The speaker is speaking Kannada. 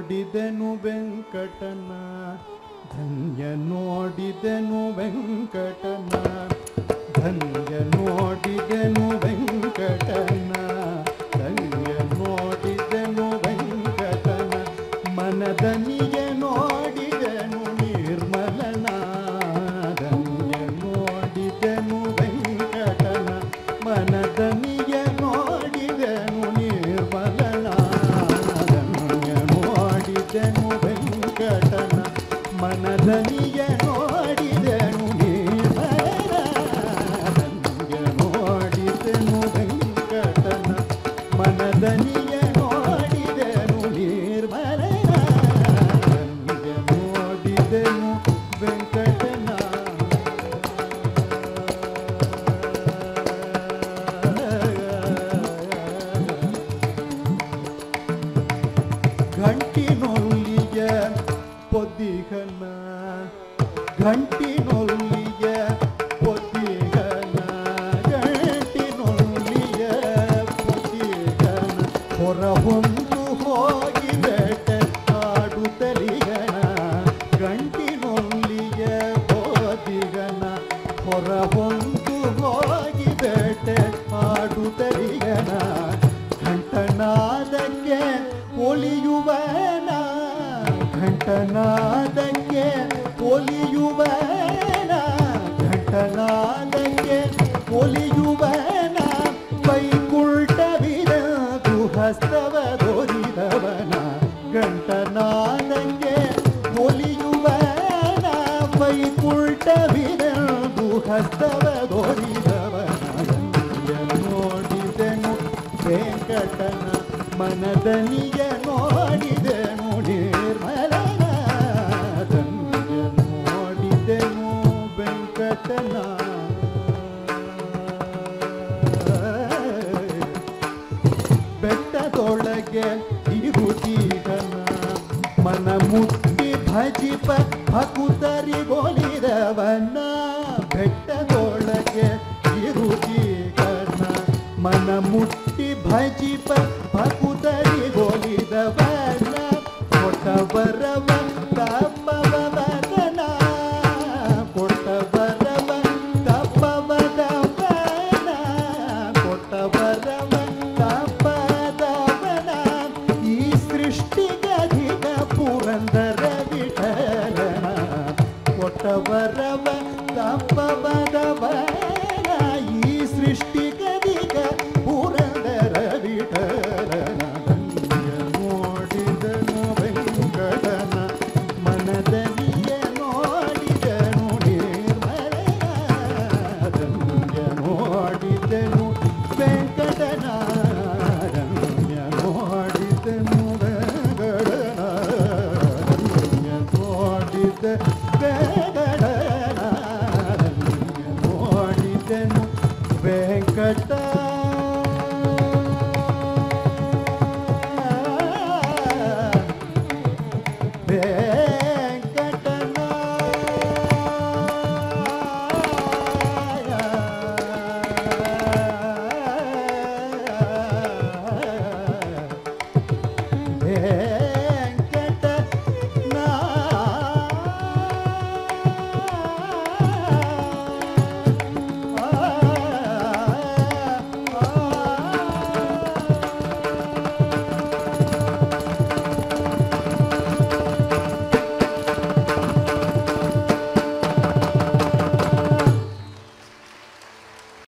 ನೋಡಿದೆನು ವೆಂಕಟನ ಧನ್ಯ ನೋಡಿದೆನು ವೆಂಕಟನ ಧನ್ಯ ನೋಡಿದೆನು ವೆಂಕಟನ ಧನ್ಯ ನೋಡಿದೆನು ವೆಂಕಟನ ಮನದನಿಯ ನೋಡಿದೆನು ನಿರ್ಮಲನ ಧನ್ಯ ನೋಡಿದೆನು ವೆಂಕಟನ ಮನದನಿಯ ನೋಡಿದೆನು ನಿರ್ಮಲನ ಧನ್ಯ ನೋಡಿದೆನು ವೆಂಕಟನ ಮನದನಿಯ ನೋಡಿದೆನು ನಿರ್ಮಲನ ಧನ್ಯ ನೋಡಿದೆನು ವೆಂಕಟನ ಮನದನಿಯ ನೋಡಿದೆನು ನಿರ್ಮಲನ ಧನ್ಯ ನೋಡಿದೆನು ವೆಂಕಟನ ಗಂಟಿನೊಲ್ಲಿಯ ಪೊದ್ದಿಗನ ಗಂಟಿನೊಲ್ಲಿಯ ಪೊದ್ದಿಗನ ಗಂಟಿನೊಲ್ಲಿಯ ಪೊದ್ದಿಗನ ಹೊರಹೊಂದು ಹೋಗಿ ಬೇಟೆ ಆಡುತ್ತಲಿಗನ ಗಂಟಿನೊಲ್ಲಿಯ ಪೊದ್ದಿಗನ ಹೊರಹೊಂದು ಹೋಗಿ ಬೇಟೆ ಆಡುತ್ತಲಿಗನ ಘಂಟನಾದಕ್ಕೆ ಒಲಿಯುವನ ಘಂಟನಾದಕ್ಕೆ ಒಲಿಯುವನ ಘಂಟನಾದಕ್ಕೆ ಒಲಿಯುವನ ವೈಕುಂಠವಿರದು ಹಸ್ತವ ದೊರಿದವನ ಘಂಟನಾದಕ್ಕೆ ಒಲಿಯುವನ ವೈಕುಂಠವಿರದು ಹಸ್ತವ ದೊರಿದವನ ನೋಡಿದೆನು ವೆಂಕಟನ ಮನದನಿಯ ನೋಡಿದೆನು ನಿರ್ಮಲನ ಧನ್ಯ ನೋಡಿದೆನು ವೆಂಕಟನ ಬೆಟ್ಟದೊಳಗೆ ಇರುತ್ತೀಗನ ಮನ ಮುಟ್ಟಿ ಭಜಿಪ ಭಕುತರಿಗೊಲಿದವನ ಬೆಟ್ಟದೊಳಗೆ ಇರುತ್ತೀಗನ ಮನ ಮುಟ್ಟಿ ಭಜಿಪ ಭಕುತರಿಗೊಲಿದವನ